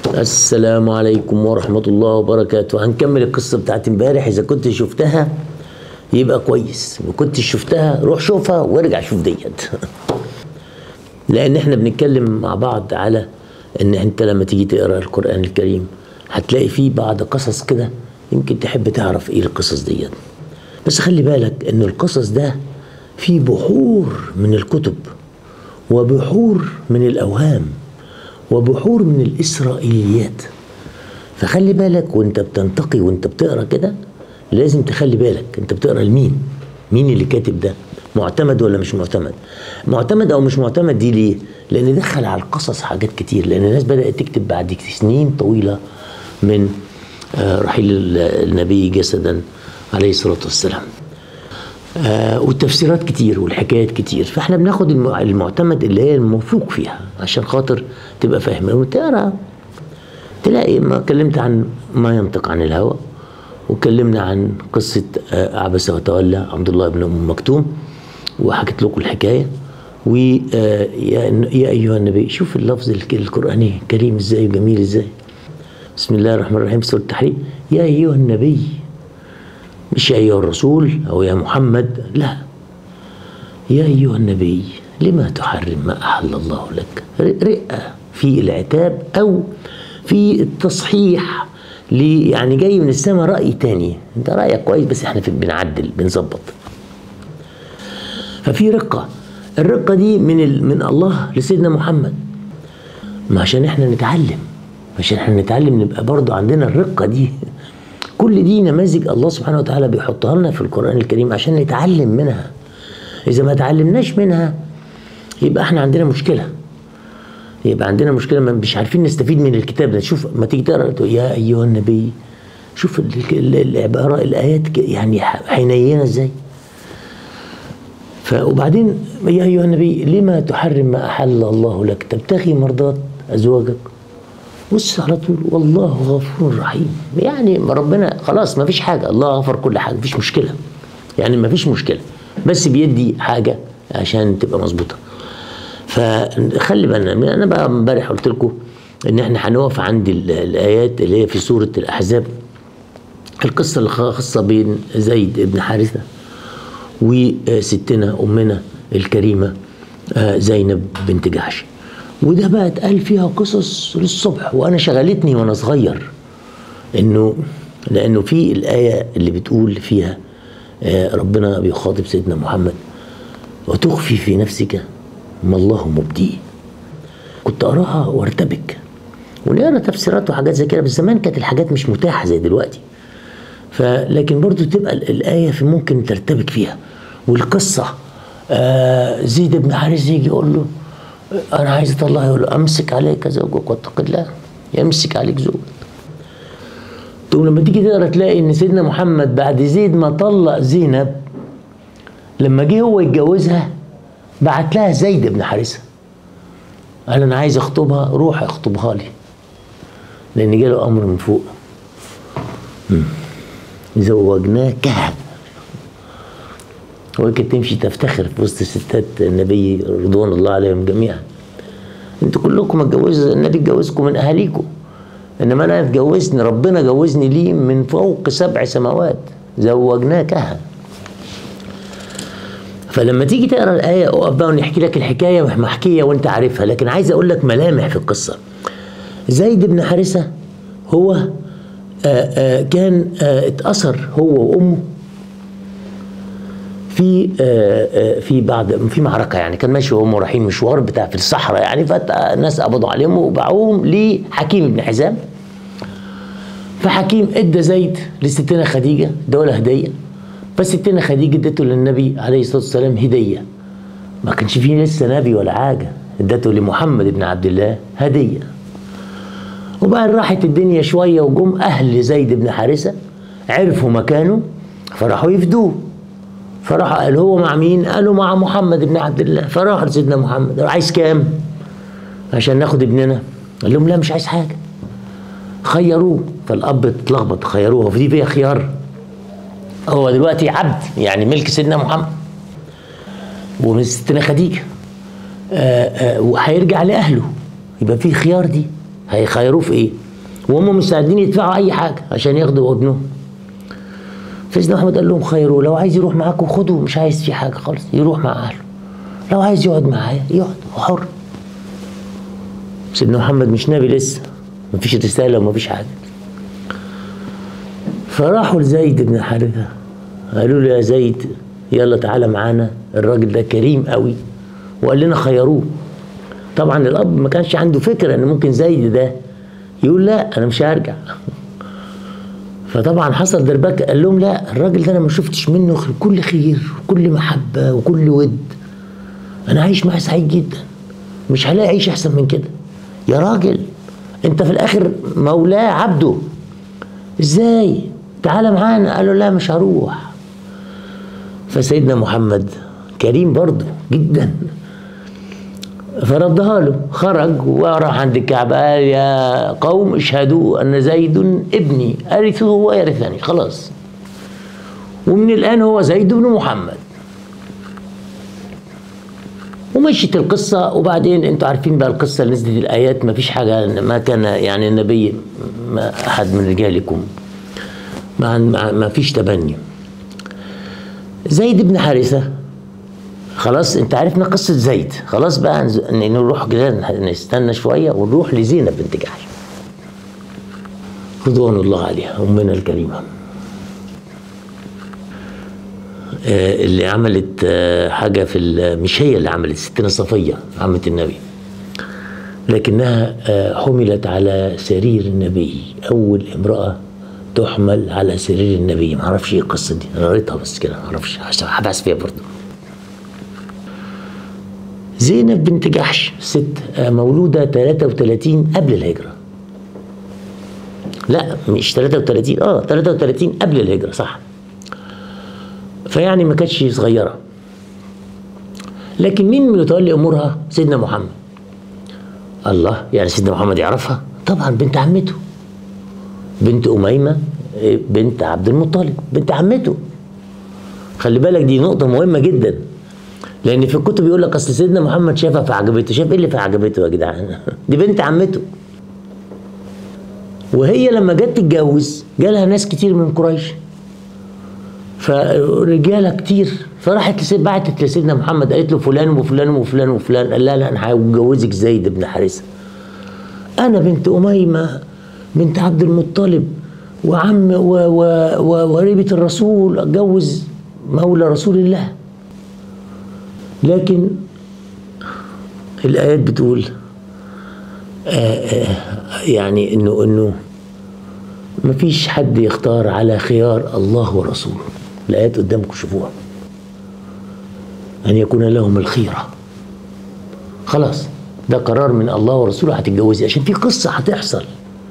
السلام عليكم ورحمة الله وبركاته هنكمل القصة بتاعت امبارح إذا كنت شفتها يبقى كويس ما كنتش شفتها روح شوفها وارجع شوف ديت لأن احنا بنتكلم مع بعض على إن أنت لما تيجي تقرأ القرآن الكريم هتلاقي فيه بعض قصص كده يمكن تحب تعرف إيه القصص ديت بس خلي بالك إن القصص ده فيه بحور من الكتب وبحور من الأوهام وبحور من الإسرائيليات فخلي بالك وانت بتنتقي وانت بتقرا كده لازم تخلي بالك انت بتقرا لمين مين اللي كاتب ده معتمد ولا مش معتمد معتمد او مش معتمد دي ليه لان دخل على القصص حاجات كتير لان الناس بدات تكتب بعد سنين طويله من آه، رحيل النبي جسدا عليه الصلاه والسلام آه والتفسيرات كتير والحكايات كتير فاحنا بناخد الم- المعتمد اللي هي الموثوق فيها عشان خاطر تبقى فاهم وتقرا تلاقي ما اتكلمت عن ما ينطق عن الهوى واتكلمنا عن قصة آه، عبس وتولى عبد الله بن أم مكتوم وحكيت لكم الحكاية ويا يا أيها النبي شوف اللفظ الك- القرآني كريم ازاي وجميل ازاي بسم الله الرحمن الرحيم في سورة التحريم يا أيها النبي مش يا أيها الرسول أو يا محمد لا يا أيها النبي لما تحرم ما أحل الله لك رئة في العتاب أو في التصحيح لي يعني جاي من السماء رأي تاني انت رأيك كويس بس احنا في بنعدل بنظبط ففي رقة الرقة دي من ال... من الله لسيدنا محمد ما عشان احنا نتعلم عشان احنا نتعلم نبقى برضو عندنا الرقة دي كل دي نماذج الله سبحانه وتعالى بيحطها لنا في القرآن الكريم عشان نتعلم منها إذا ما تعلمناش منها يبقى احنا عندنا مشكلة يبقى عندنا مشكلة ما مش عارفين نستفيد من الكتاب ده شوف ما تيجي تقرا تقول يا أيها النبي شوف ال- ال- العبارة الآيات ك- يعني ح- حنينة ازاي ف وبعدين يا أيها النبي لما تحرم ما أحل الله لك تبتغي مرضات أزواجك بص على طول والله غفور رحيم يعني ربنا خلاص ما فيش حاجة الله غفر كل حاجة مفيش مشكلة يعني ما فيش مشكلة بس بيدي حاجة عشان تبقى مظبوطة فخلي بالنا انا بقى امبارح قلت لكم ان احنا هنقف عند ال- الايات اللي هي في سوره الاحزاب القصه الخاصه بين زيد بن حارثه وستنا امنا الكريمه آه، زينب بنت جحش وده بقى اتقال فيها قصص للصبح وانا شغلتني وانا صغير انه لانه في الايه اللي بتقول فيها آه، ربنا بيخاطب سيدنا محمد وتخفي في نفسك ما الله مبديه كنت اقراها وارتبك ونقرا تفسيرات وحاجات زي كده بس زمان كانت الحاجات مش متاحه زي دلوقتي فلكن برضو تبقى ال- الآية في ممكن ترتبك فيها والقصة آه زيد بن حارث يجي يقول له آه، أنا عايز أطلع يقول له أمسك عليك زوجك واتق الله يمسك عليك زوجك تقوم لما تيجي تقرا تلاقي ان سيدنا محمد بعد زيد ما طلق زينب لما جه هو يتجوزها بعت لها زيد بن حارثه قال انا عايز اخطبها روح اخطبها لي لان جاله امر من فوق زوجناكها وكانت تمشي تفتخر في وسط ستات النبي رضوان الله عليهم جميعا انتوا كلكم اتجوزوا النبي اتجوزكم من اهاليكم انما انا اتجوزني ربنا جوزني ليه من فوق سبع سماوات زوجناكها فلما تيجي تقرا الايه اقف بقى ونحكي لك الحكايه محكيه وانت عارفها لكن عايز اقول لك ملامح في القصه زيد بن حارثه هو آآ آآ كان آآ اتأثر هو وأمه في آآ آآ في بعض في معركة يعني كان ماشي وهم رايحين مشوار بتاع في الصحراء يعني فالناس قبضوا عليهم وباعوهم لحكيم بن حزام فحكيم ادى زيد لستنا خديجة دولة هدية فستنا خديجة ادته للنبي عليه الصلاة والسلام هدية ما كانش فيه لسه نبي ولا حاجة ادته لمحمد بن عبد الله هدية وبعد راحت الدنيا شوية وجم أهل زيد بن حارثة عرفوا مكانه فراحوا يفدوه فراح قال هو مع مين؟ قالوا مع محمد بن عبد الله فراح لسيدنا محمد قال عايز كام؟ عشان ناخد ابننا قال لهم لا مش عايز حاجة خيروه فالأب اتلخبط خيروه فدي فيها خيار هو دلوقتي عبد يعني ملك سيدنا محمد ومن ستنا خديجة آه، آه، وهيرجع لأهله يبقى في خيار دي هيخيروه في ايه وهم مستعدين يدفعوا اي حاجه عشان ياخدوا ابنهم فسيدنا محمد قال لهم خيروا لو عايز يروح معاكم خدوه مش عايز فيه حاجه خالص يروح مع اهله لو عايز يقعد معايا يقعد هو حر سيدنا محمد مش نبي لسه مفيش رساله ومفيش حاجه فراحوا لزيد بن حارثه قالوا له يا زيد يلا تعالى معانا الراجل ده كريم قوي وقال لنا خيروه طبعا الاب ما كانش عنده فكره ان ممكن زيد ده يقول لا انا مش هرجع فطبعا حصل دربكه قال لهم لا الراجل ده انا ما شفتش منه غير كل خير وكل محبه وكل ود انا عايش معاه سعيد جدا مش هلاقي عيش احسن من كده يا راجل انت في الاخر مولاه عبده ازاي تعالى معانا قال له لا مش هروح فسيدنا محمد كريم برضه جدا فردها له خرج وراح عند الكعبة قال يا قوم اشهدوا أن زيد ابني أرثه ويرثني خلاص ومن الآن هو زيد بن محمد ومشيت القصة وبعدين انتوا عارفين بقى القصة اللي نزلت الآيات ما فيش حاجة ما كان يعني النبي ما أحد من رجالكم ما, ما, ما فيش تبني زيد بن حارثة خلاص انت عرفنا قصة زيد خلاص بقى نز- ن- نروح كده نستنى شوية ونروح لزينب بنت جحش رضوان الله عليها أمنا الكريمة آه، اللي عملت آه، حاجة في ال- مش هي اللي عملت ستنا صفية عمة النبي لكنها آه، حملت على سرير النبي أول امرأة تحمل على سرير النبي ما اعرفش ايه القصة دي انا قريتها بس كده ما اعرفش عشان هبحث فيها برضه زينب بنت جحش ست آه، مولودة 33 قبل الهجرة لا مش 33 اه 33 قبل الهجرة صح فيعني ما كانتش صغيرة لكن مين من يتولي أمورها سيدنا محمد الله يعني سيدنا محمد يعرفها طبعا بنت عمته بنت أميمة إيه، بنت عبد المطلب بنت عمته خلي بالك دي نقطة مهمة جدا لأن في الكتب يقول لك أصل سيدنا محمد شافها فعجبته شاف إيه اللي فعجبته يا جدعان دي بنت عمته وهي لما جت تتجوز جالها ناس كتير من قريش فرجاله كتير فراحت لسيد بعتت لسيدنا محمد قالت له فلان وفلان وفلان وفلان قال لا لا انا هجوزك زيد بن حارثه انا بنت اميمه بنت عبد المطلب وعم و و و وقريبه الرسول اتجوز مولى رسول الله لكن الايات بتقول آآ آآ يعني انه انه ما فيش حد يختار على خيار الله ورسوله الآيات قدامكم شوفوها أن يكون لهم الخيرة خلاص ده قرار من الله ورسوله هتتجوزي عشان في قصة هتحصل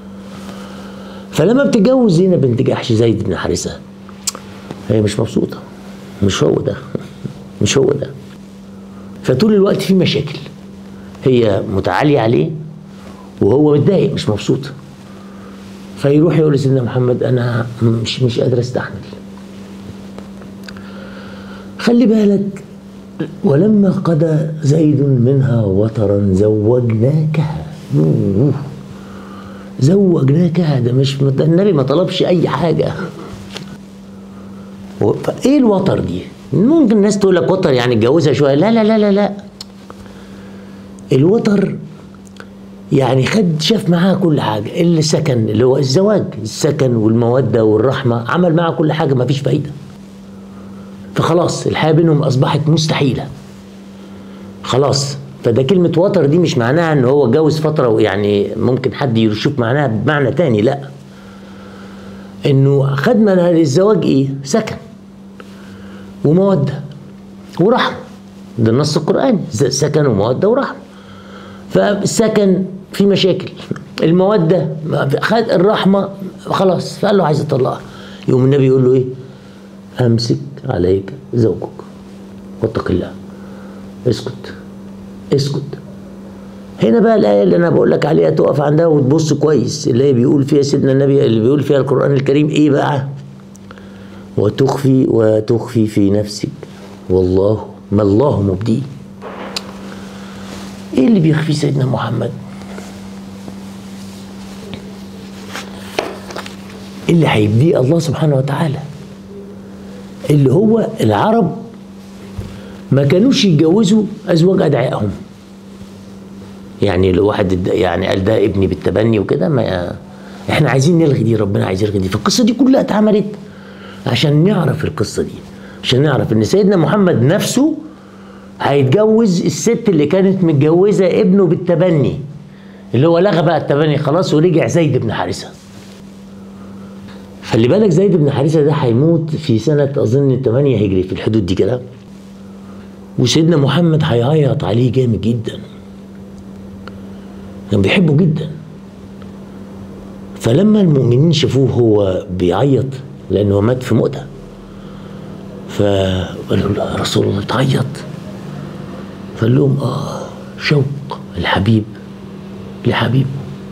فلما بتتجوز زينب بنت جحش زيد بن حارثة هي مش مبسوطة مش هو ده مش هو ده فطول الوقت في مشاكل هي متعالية عليه وهو متضايق مش مبسوط فيروح يقول لسيدنا محمد انا مش مش قادر استحمل خلي بالك ولما قضى زيد منها وطرا زوجناكها يوه. زوجناكها ده مش ده النبي ما طلبش اي حاجه و- فايه الوتر دي ممكن الناس تقول لك وتر يعني اتجوزها شويه لا لا لا لا لا الوتر يعني خد شاف معاها كل حاجة السكن اللي هو الزواج السكن والمودة والرحمة عمل معاها كل حاجة ما فيش فايدة فخلاص الحياة بينهم أصبحت مستحيلة خلاص فده كلمة وتر دي مش معناها ان هو اتجوز فترة يعني ممكن حد يشوف معناها بمعنى تاني لا انه خد من الزواج ايه سكن ومودة ورحمة ده النص القرآني ز- سكن ومودة ورحمة فالسكن في مشاكل المودة ما في- خد الرحمة خلاص فقال له عايز اطلقها يقوم النبي يقول له ايه امسك عليك زوجك واتق الله اسكت اسكت هنا بقى الآية اللي أنا بقول لك عليها تقف عندها وتبص كويس اللي هي بيقول فيها سيدنا النبي اللي بيقول فيها القرآن الكريم إيه بقى؟ وتخفي وتخفي في نفسك والله ما الله مبديه ايه اللي بيخفي سيدنا محمد اللي هيبديه الله سبحانه وتعالى اللي هو العرب ما كانوش يتجوزوا ازواج ادعيائهم يعني لو واحد يعني قال ده ابني بالتبني وكده ما احنا عايزين نلغي دي ربنا عايز يلغي دي فالقصه دي كلها اتعملت عشان نعرف القصه دي عشان نعرف ان سيدنا محمد نفسه هيتجوز الست اللي كانت متجوزه ابنه بالتبني اللي هو لغى بقى التبني خلاص ورجع زيد بن حارثه خلي بالك زيد بن حارثه ده هيموت في سنه اظن 8 هجري في الحدود دي كده وسيدنا محمد هيعيط عليه جامد جدا كان بيحبه جدا فلما المؤمنين شافوه هو بيعيط لانه مات في مؤتة فقالوا له يا رسول الله تعيط فقال لهم اه شوق الحبيب لحبيبه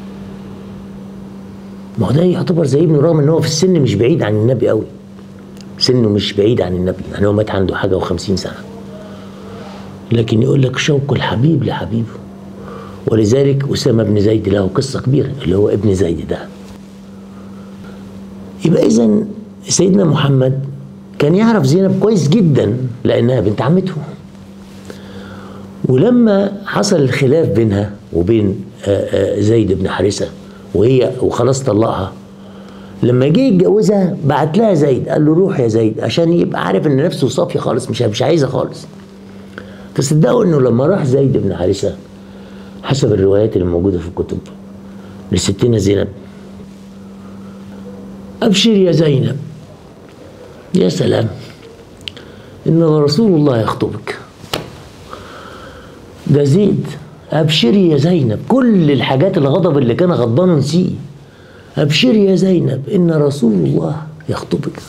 ما هو ده يعتبر زي ابنه رغم ان هو في السن مش بعيد عن النبي قوي سنه مش بعيد عن النبي يعني هو مات عنده حاجه وخمسين سنه لكن يقول لك شوق الحبيب لحبيبه ولذلك أسامة بن زيد له قصة كبيرة اللي هو ابن زيد ده يبقى إذا سيدنا محمد كان يعرف زينب كويس جدا لأنها بنت عمته ولما حصل الخلاف بينها وبين زيد بن حارثة وهي وخلاص طلقها لما جه يتجوزها بعت لها زيد قال له روح يا زيد عشان يبقى عارف ان نفسه صافيه خالص مش مش عايزها خالص تصدقوا انه لما راح زيد بن حارثه حسب الروايات اللي موجوده في الكتب لستنا زينب ابشر يا زينب يا سلام ان رسول الله يخطبك ده زيد ابشري يا زينب كل الحاجات الغضب اللي كان غضبانه نسيه ابشري يا زينب ان رسول الله يخطبك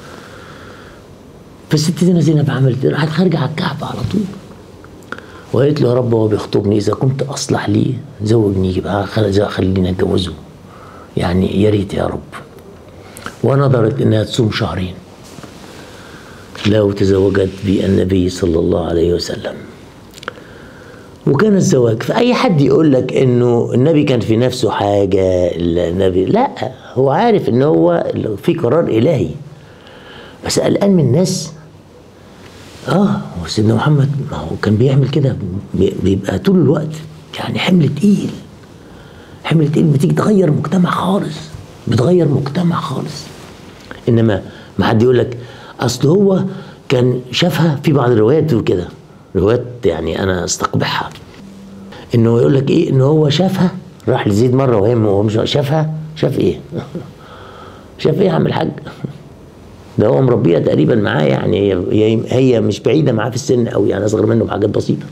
فالست زينب عملت راحت خارجه على الكعبه على طول وقالت له يا رب هو بيخطبني اذا كنت اصلح لي زوجني يبقى خليني اتجوزه يعني يا ريت يا رب ونظرت انها تصوم شهرين لو تزوجت بالنبي صلى الله عليه وسلم وكان الزواج فأي حد يقول لك إنه النبي كان في نفسه حاجة النبي لا هو عارف إن هو في قرار إلهي بس قلقان من الناس اه وسيدنا محمد ما هو كان بيعمل كده بيبقى طول الوقت يعني حمل تقيل حمل تقيل بتيجي تغير مجتمع خالص بتغير مجتمع خالص انما ما حد يقول لك اصل هو كان شافها في بعض الروايات بتقول كده روايات يعني انا استقبحها انه يقول لك ايه ان هو شافها راح لزيد مره وهي وهو مش شافها شاف ايه شاف ايه يا عم الحاج ده هو مربيها تقريبا معاه يعني هي هي مش بعيده معاه في السن قوي يعني اصغر منه بحاجات بسيطه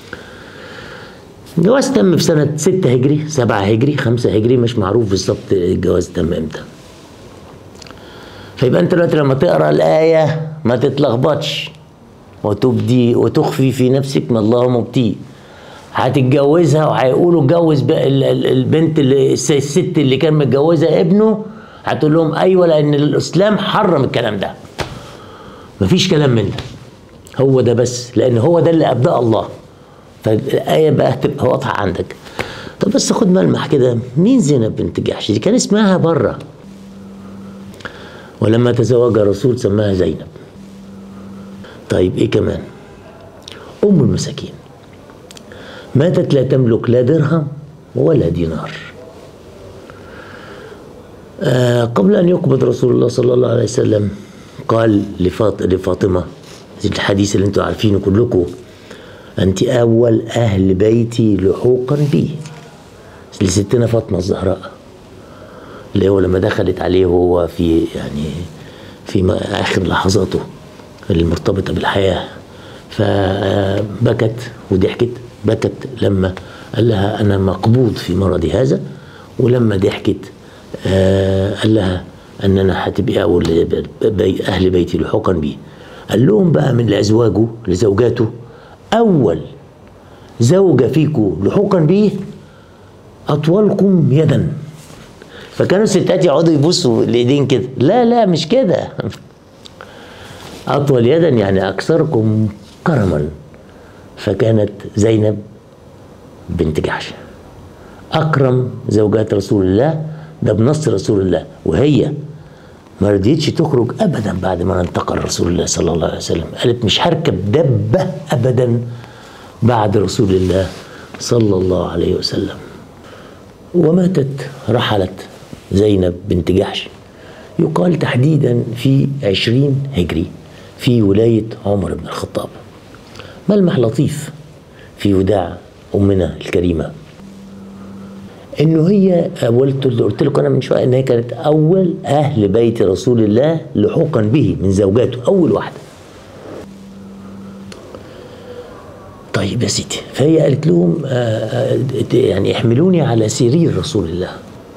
الجواز تم في سنة 6 هجري 7 هجري 5 هجري مش معروف بالظبط الجواز تم امتى فيبقى انت دلوقتي لما تقرا الآية ما تتلخبطش وتبدي وتخفي في نفسك ما الله مبديه هتتجوزها وهيقولوا اتجوز البنت اللي الست اللي كان متجوزها ابنه هتقول لهم ايوه لان الاسلام حرم الكلام ده مفيش كلام من ده هو ده بس لان هو ده اللي ابدأ الله فالايه بقى هتبقى واضحه عندك طب بس خد ملمح كده مين زينب بنت جحش دي كان اسمها بره ولما تزوج الرسول سماها زينب طيب ايه كمان ام المساكين ماتت لا تملك لا درهم ولا دينار آه قبل ان يقبض رسول الله صلى الله عليه وسلم قال لفاط لفاطمه الحديث اللي انتم عارفينه كلكم انت اول اهل بيتي لحوقا بي لستنا فاطمه الزهراء اللي هو لما دخلت عليه وهو في يعني في اخر لحظاته المرتبطه بالحياه فبكت وضحكت بكت لما قال لها انا مقبوض في مرضي هذا ولما ضحكت آه قال لها ان انا هتبقي اول بي اهل بيتي لحوقا بي قال لهم بقى من لازواجه لزوجاته اول زوجه فيكم لحوقا بيه اطولكم يدا فكانوا الستات يقعدوا يبصوا الايدين كده لا لا مش كده اطول يدا يعني اكثركم كرما فكانت زينب بنت جحش اكرم زوجات رسول الله ده بنص رسول الله وهي ما رضيتش تخرج ابدا بعد ما انتقل رسول الله صلى الله عليه وسلم قالت مش هركب دبه ابدا بعد رسول الله صلى الله عليه وسلم وماتت رحلت زينب بنت جحش يقال تحديدا في عشرين هجري في ولاية عمر بن الخطاب ملمح لطيف في وداع أمنا الكريمة انه هي قلت قلت لكم انا من شويه ان هي كانت اول اهل بيت رسول الله لحوقا به من زوجاته اول واحده طيب يا سيدي فهي قالت لهم آه، آه، يعني احملوني على سرير رسول الله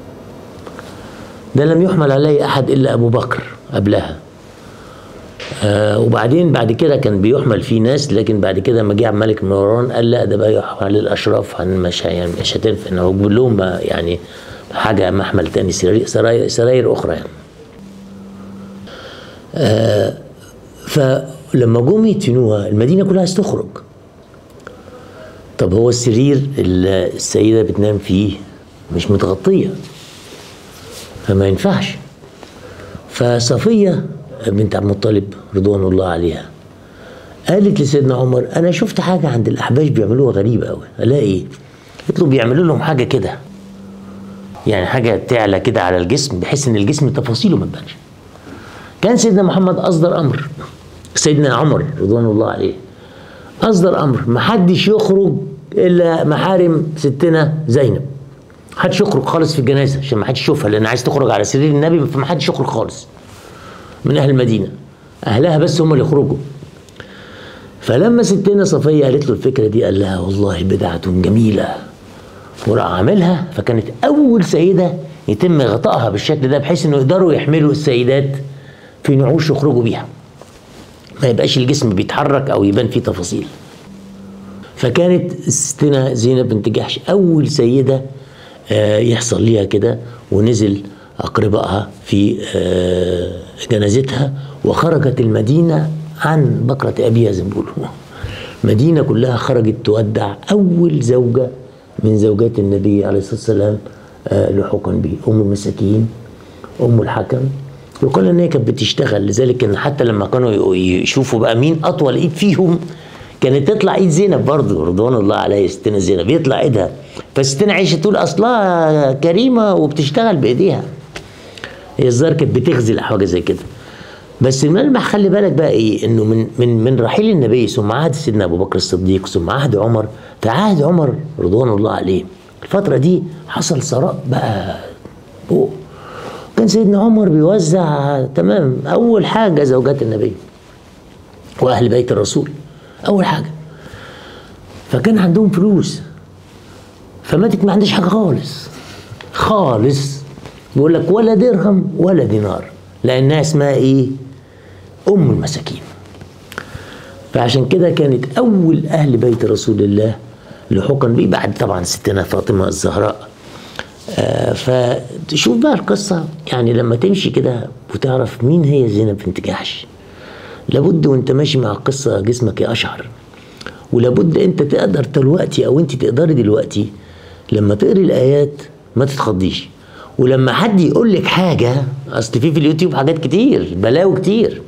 ده لم يحمل عليه احد الا ابو بكر قبلها آه وبعدين بعد كده كان بيحمل فيه ناس لكن بعد كده لما جه عبد الملك بن مروان قال لا ده بقى يحمل الاشراف عن مش يعني مش هتنفع انه بيقول لهم يعني حاجه محمل تاني سراير, سراير اخرى يعني آه فلما جم يدفنوها المدينه كلها عايز تخرج طب هو السرير اللي السيده بتنام فيه مش متغطيه فما ينفعش فصفيه بنت عبد المطلب رضوان الله عليها قالت لسيدنا عمر انا شفت حاجه عند الاحباش بيعملوها غريبه قوي الاقي ايه قلت له بيعملوا لهم حاجه كده يعني حاجه تعلى كده على الجسم بحيث ان الجسم تفاصيله ما تبانش كان سيدنا محمد اصدر امر سيدنا عمر رضوان الله عليه اصدر امر ما حدش يخرج الا محارم ستنا زينب حدش يخرج خالص في الجنازه عشان ما حدش يشوفها لان عايز تخرج على سرير النبي فما حدش يخرج خالص من أهل المدينة أهلها بس هم اللي يخرجوا فلما ستنا صفية قالت له الفكرة دي قال لها والله بدعة جميلة وراح عاملها فكانت أول سيدة يتم غطائها بالشكل ده بحيث إنه يقدروا يحملوا السيدات في نعوش يخرجوا بيها ما يبقاش الجسم بيتحرك أو يبان فيه تفاصيل فكانت ستنا زينب بنت جحش أول سيدة آه، يحصل ليها كده ونزل أقربائها في آه، جنازتها وخرجت المدينة عن بكرة أبيها زي ما بيقولوا المدينة كلها خرجت تودع أول زوجة من زوجات النبي عليه الصلاة والسلام آه، لحقا به أم المساكين أم الحكم يقال ان هي كانت بتشتغل لذلك ان حتى لما كانوا يشوفوا بقى مين اطول ايد فيهم كانت تطلع ايد زينب برضه رضوان الله عليها ستنا زينب يطلع ايدها فستنا عائشه تقول اصلها كريمه وبتشتغل بايديها هي الظاهر كانت بتغزل حاجه زي كده بس الملمح خلي بالك بقى ايه انه من من من رحيل النبي ثم عهد سيدنا ابو بكر الصديق ثم عهد عمر في عهد عمر رضوان الله عليه الفتره دي حصل ثراء بقى فوق كان سيدنا عمر بيوزع تمام اول حاجه زوجات النبي واهل بيت الرسول اول حاجه فكان عندهم فلوس فماتت ما عندهاش حاجه خالص خالص بيقول لك ولا درهم ولا دينار لانها اسمها ايه ام المساكين فعشان كده كانت اول اهل بيت رسول الله لحقا بيه بعد طبعا ستنا فاطمه الزهراء آه فتشوف بقى القصه يعني لما تمشي كده وتعرف مين هي زينب بنت جحش لابد وانت ماشي مع القصه جسمك يقشعر ولابد انت تقدر دلوقتي او انت تقدري دلوقتي لما تقري الايات ما تتخضيش ولما حد يقول لك حاجه اصل في في اليوتيوب حاجات كتير بلاوي كتير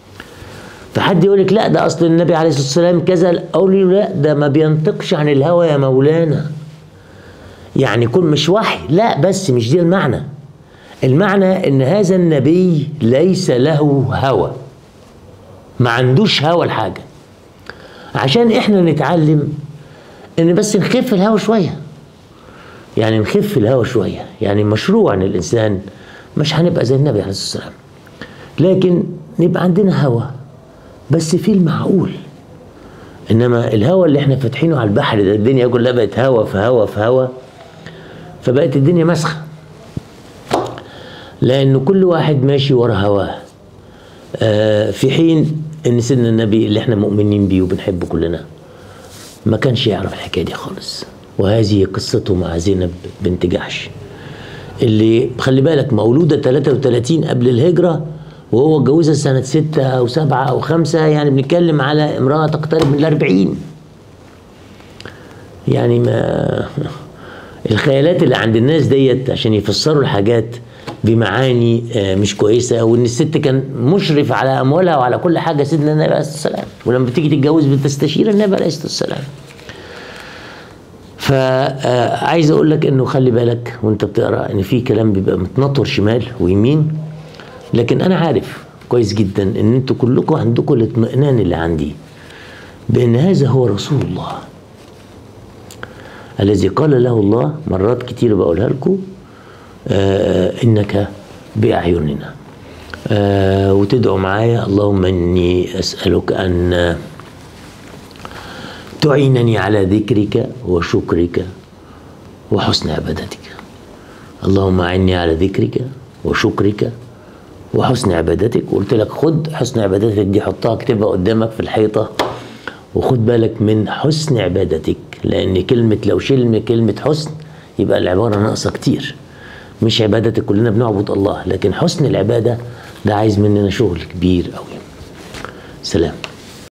فحد يقول لك لا ده اصل النبي عليه الصلاه والسلام كذا اقول له لا ده ما بينطقش عن الهوى يا مولانا يعني يكون مش وحي لا بس مش دي المعنى المعنى ان هذا النبي ليس له هوى ما عندوش هوى الحاجه عشان احنا نتعلم ان بس نخف الهوى شويه يعني نخف الهوى شويه يعني مشروع ان الانسان مش هنبقى زي النبي عليه الصلاه والسلام لكن نبقى عندنا هوى بس في المعقول انما الهوى اللي احنا فاتحينه على البحر ده الدنيا كلها بقت هوى في هوى في هوى فبقت الدنيا مسخه لان كل واحد ماشي ورا هواه آه في حين ان سيدنا النبي اللي احنا مؤمنين بيه وبنحبه كلنا ما كانش يعرف الحكايه دي خالص وهذه قصته مع زينب بنت جحش اللي خلي بالك مولودة 33 قبل الهجرة وهو اتجوزها سنة ستة أو سبعة أو خمسة يعني بنتكلم على امرأة تقترب من الأربعين يعني ما الخيالات اللي عند الناس ديت عشان يفسروا الحاجات بمعاني آه، مش كويسه وان الست كان مشرف على اموالها وعلى كل حاجه سيدنا النبي عليه الصلاه والسلام ولما بتيجي تتجوز بتستشير النبي عليه الصلاه والسلام فعايز اقول لك انه خلي بالك وانت بتقرا ان في كلام بيبقى متنطر شمال ويمين لكن انا عارف كويس جدا ان انتوا كلكم عندكم الاطمئنان اللي عندي بان هذا هو رسول الله الذي قال له الله مرات كتير بقولها لكم آه انك باعيننا آه وتدعوا معايا اللهم اني اسالك ان تعينني على ذكرك وشكرك وحسن عبادتك اللهم اعني على ذكرك وشكرك وحسن عبادتك وقلت لك خد حسن عبادتك دي حطها اكتبها قدامك في الحيطه وخد بالك من حسن عبادتك لان كلمه لو شلم كلمه حسن يبقى العباره ناقصه كتير مش عبادتك كلنا بنعبد الله لكن حسن العباده ده عايز مننا شغل كبير قوي سلام